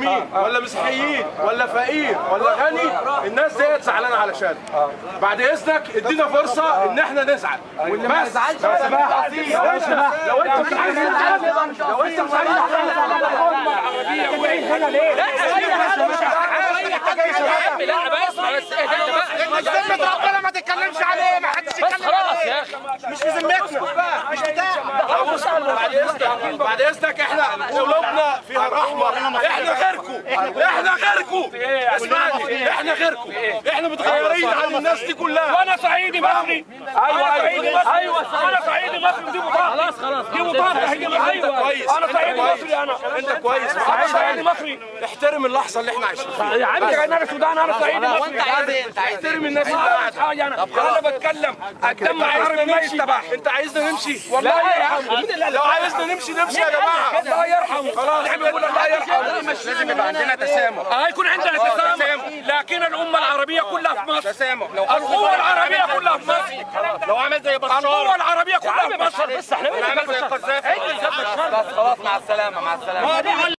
مسيحيين ولا مسيحيين ولا فقير ولا غني الناس ديت زعلانه علشان بعد اذنك ادينا فرصه ان احنا نزعل واللي ما يزعلش لو انت مش عايز تزعل لو انت مش عايز لا بس بس اهدى بقى ذمة ربنا ما تتكلمش عليه ما حدش يتكلم خلاص يا اخي مش في ذمتنا مش بتاعك بعد اذنك بعد اذنك احنا قلوبنا فيها رحمه احنا غيركم احنا غيركم اسمعني احنا غيركم احنا متغيرين عن الناس دي كلها وانا صعيدي مصري ايوه ايوه ايوه انا صعيدي مصري دي بطاقه خلاص خلاص دي بطاقه هي ايوه كويس انا صعيدي كويس. مصري انا انت كويس انا صعيدي مصري احترم اللحظه اللي احنا عايشين فيها يا عم انا السودان انا صعيدي مصري وانت عايز ايه انت عايز احترم الناس اللي ما قاعده حاجه انا انا بتكلم الدم عربي ما يستباح انت عايزنا نمشي والله لا يرحمه لو عايزنا نمشي نمشي يا جماعه الله يرحمه خلاص نحن بنقول الله يرحمه لازم يبقى عندنا تسامح اه يكون عندنا تسامح لكن الامه العربيه كلها في مصر تسامح لو القوة العربية كلها في مصر لو عمل زي بشار القوة العربية كلها في مصر لو عمل زي القذافي خلاص مع السلامة مع السلامة